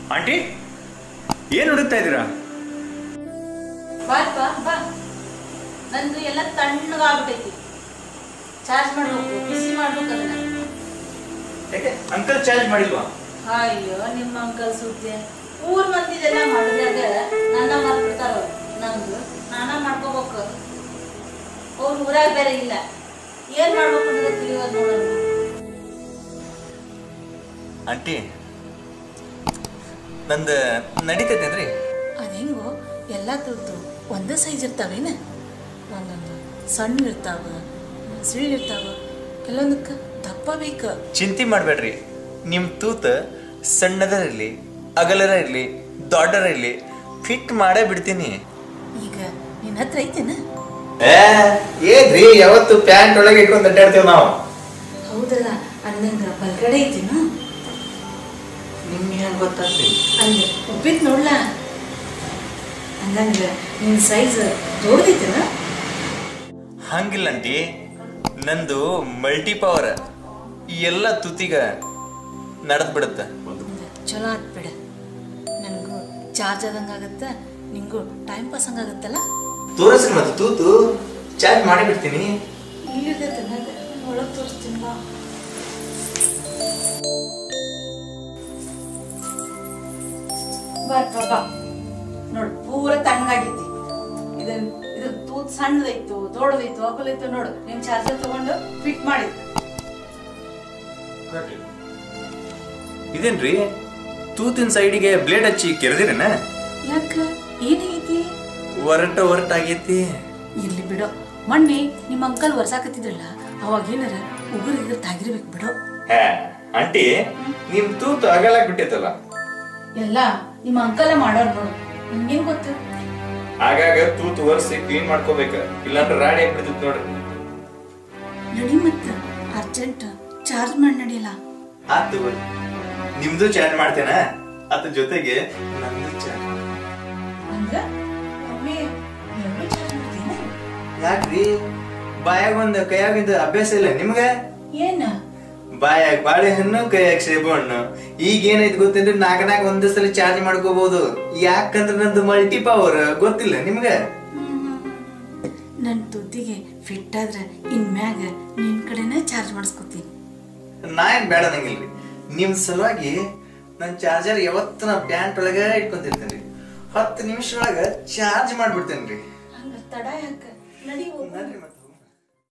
Aunty ಏನು ಹುಡುಕ್ತಾ ಇದ್ದೀರಾ ಬಾ ಬಾ ಬಾ ನಂದು ಎಲ್ಲ ತಣ್ಣಗಾಗ್ಬಿಟ್ಟೈತಿ ಚಾರ್ಜ್ ಮಾಡ್ಬೇಕು ಬಿಸಿ ಮಾಡ್ಬೇಕು ಅದನ್ನ ಯಾಕೆ ಅಂಕಲ್ ಚಾರ್ಜ್ ಮಾಡಿಲ್ವಾ ಅಯ್ಯೋ ನಿಮ್ಮ ಅಂಕಲ್ ಸುದ್ದಿ ಊರ್ ಮಂದಿದೆಲ್ಲ ಮಾಡಿದಾಗ ನನ್ನ ಮರ್ಬಿಡ್ತಾರ ನಂದು ನಾನ ಮಾಡ್ಕೋಬೇಕು ಅವ್ರ ಊರಾಗ ಬೇರೆ ಇಲ್ಲ ಏನ್ ಮಾಡ್ಬೇಕು ಅನ್ನೋದು ತಿಳಿಯೋದು ನೋಡೋಣ ಆಂಟಿ ನಂದು ನಡೀತೈತೇನ್ರಿ ಅದು ಹೆಂಗೋ ಎಲ್ಲ ತುರ್ತು ಒಂದೇ ಸೈಜ್ ಇರ್ತಾವೇನ ಒಂದೊಂದು ಸಣ್ಣ ಇರ್ತಾವ ಸ್ವೀಟ್ ಇರ್ತಾವ ಕೆಲವೊಂದಕ್ಕೆ ದಪ್ಪ ಬೇಕು ಚಿಂತೆ ಮಾಡಬೇಡ್ರಿ ನಿಮ್ಮ ತೂತ ಸಣ್ಣದರ ಇರಲಿ ಅಗಲರ ಇರಲಿ ದೊಡ್ಡರ ಇರಲಿ ಫಿಟ್ ಮಾಡೇ ಬಿಡ್ತೀನಿ ಈಗ ನಿನ್ನ ಹತ್ರ ಐತೇನ ಏನ್ರಿ ಯಾವತ್ತು ಪ್ಯಾಂಟ್ ಒಳಗೆ ಇಟ್ಕೊಂಡು ಅಡ್ಡಾಡ್ತೇವೆ ನಾವು ಹೌದಲ್ಲ ಅಂದಂಗ ಬಲ್ಗಡೆ ಐತೇನು ನಿಮ್ಗೆ ಹೆಂಗೆ ಗೊತ್ತಾಗ್ರಿ ಅಲ್ಲಿ ಉಪ್ಪಿಟ್ಟು ನೋಡ್ಲಾ ಅಂದಂಗ ನಿನ್ನ ಸೈಜ್ ದೊಡ್ಡದೈತೇನ ಹಂಗಿಲ್ಲ ಆಂಟಿ ನಂದು ಮಲ್ಟಿ ಪವರ್ ಎಲ್ಲ ತುತಿಗ ನಡೆದ್ ಬಿಡುತ್ತೆ ಚಲೋ ಆತ್ ಬಿಡ ನನಗೂ ಚಾರ್ಜ್ ಆದಂಗೆ ಆಗತ್ತ ನಿಂಗೂ ಟೈಮ್ ಪಾಸ್ ಹಂಗಾಗತ್ತಲ್ಲ ತೋರಿಸ್ರಿ ಮತ್ತೆ ತೂತು ಚಾರ್ಜ್ ಮಾಡಿ ಬಿಡ್ತೀನಿ ಇಲ್ಲಿರ್ತೈತೆ ಒಳಗೆ ತೋರಿಸ್ತೀನಿ ಬಾ ಬಾ ಬಾ, ಬಾ ನೋಡು ಪೂರ ತಣ್ಣಗಾಗೈತಿ ಇದು ಇದು ತೂತ್ ಸಣ್ಣದೈತು ದೊಡ್ಡದೈತು ಅಗಲೈತು ನೋಡು ನಿನ್ ಚಾರ್ಜರ್ ತಗೊಂಡು ಫಿಟ್ ಮಾಡಿದ್ ಇದೇನ್ರಿ ತೂತಿನ ಸೈಡಿಗೆ ಬ್ಲೇಡ್ ಹಚ್ಚಿ ಕೆರೆದಿರೇನ ಯಾಕ ಏನಾಗೈತಿ ಒರಟ ಒರಟ ಆಗೈತಿ ಇರ್ಲಿ ಬಿಡು ಮೊನ್ನೆ ನಿಮ್ಮ ಅಂಕಲ್ ವರ್ಷಾಕತ್ತಿದ್ರಲ್ಲ ಅವಾಗ ಏನಾರ ಉಗುರು ಇದ್ರ ತಾಗಿರ್ಬೇಕು ಬಿಡು ಹೇ ಆಂಟಿ ನಿಮ್ ತೂತು ಅಗಲಾಗ್ ಬಿಟ್ಟೈತಲ್ಲ ಎಲ್ಲ ನಿಮ್ಮ ಅಂಕಲ ಮಾಡೋರ್ ನೋಡು ನಿಮ್ಗೇನ್ ಗೊತ್ತು ಆಗಾಗ ತೂತು ಒರೆಸಿ ಕ್ಲೀನ್ ಮಾಡ್ಕೋಬೇಕ ಇಲ್ಲಾಂದ್ರೆ ರಾಡಿ ಆಗ್ಬಿಡ್ತೈತಿ ನೋಡ್ರಿ ನಡಿ ಮತ್ತ ಅರ್ಜೆಂಟ್ ಚಾರ್ಜ್ ಮಾಡಿ ನಡಿಯಲ್ಲ ಆತು ಬರ್ರಿ. ನಿಮ್ದು ಚಾರ್ಜ್ ಮಾಡ್ತೇನ ಅದ್ರ ಜೊತೆಗೆ ನಂದು ಚಾರ್ಜ್ ಹಂಗ ಒಮ್ಮೆ ಎರಡು ಚಾರ್ಜ್ ಮಾಡ್ತೀನ ಯಾಕ್ರಿ ಬಾಯಾಗ ಒಂದ್ ಕೈಯಾಗಿಂದ ಅಭ್ಯಾಸ ಇಲ್ಲ ನಿಮ್ಗ ಏನ ಬಾಯಾಗ ಬಾಳೆಹಣ್ಣು ಕೈಯಾಗ ಸೇಬು ಹಣ್ಣು ಈಗ ಏನೈತಿ ಗೊತ್ತೇನ್ರಿ ನಾಲ್ಕ ನಾಲ್ಕು ಒಂದೇ ಸಲ ಚಾರ್ಜ್ ಮಾಡ್ಕೋಬಹುದು ಯಾಕಂದ್ರ ನಂದು ಮಲ್ಟಿ ಪವರ್ ಗೊತ್ತಿಲ್ಲ ನಿಮ್ಗ ನನ್ ತುದಿಗೆ ಫಿಟ್ ಆದ್ರ ಇನ್ ಮ್ಯಾಗ ನಿನ್ ಕಡೆನ ಚಾರ್ಜ್ ಮಾಡಿಸ್ಕೊತೀನಿ ನಾ ಏನ್ ಬೇಡ ನಂಗಿಲ್ರಿ ನಿಮ್ ಸಲುವಾಗಿ ನನ್ ಚಾರ್ಜರ್ ಯಾವತ್ತು ನಾ ಪ್ಯಾಂಟ್ ಒಳಗ ಇಟ್ಕೊಂತಿರ್ತೇನ್ರಿ ಹತ್ತು ನಿಮಿಷ ಒಳಗ ಚಾರ್ಜ್ ಮಾಡ್ಬಿಡ್ತೇನ್ರಿ ಹಂಗ ತಡ ಯಾಕ ನಡಿ ಹೋಗು. ನಡ್ರಿ ಮತ್ತೆ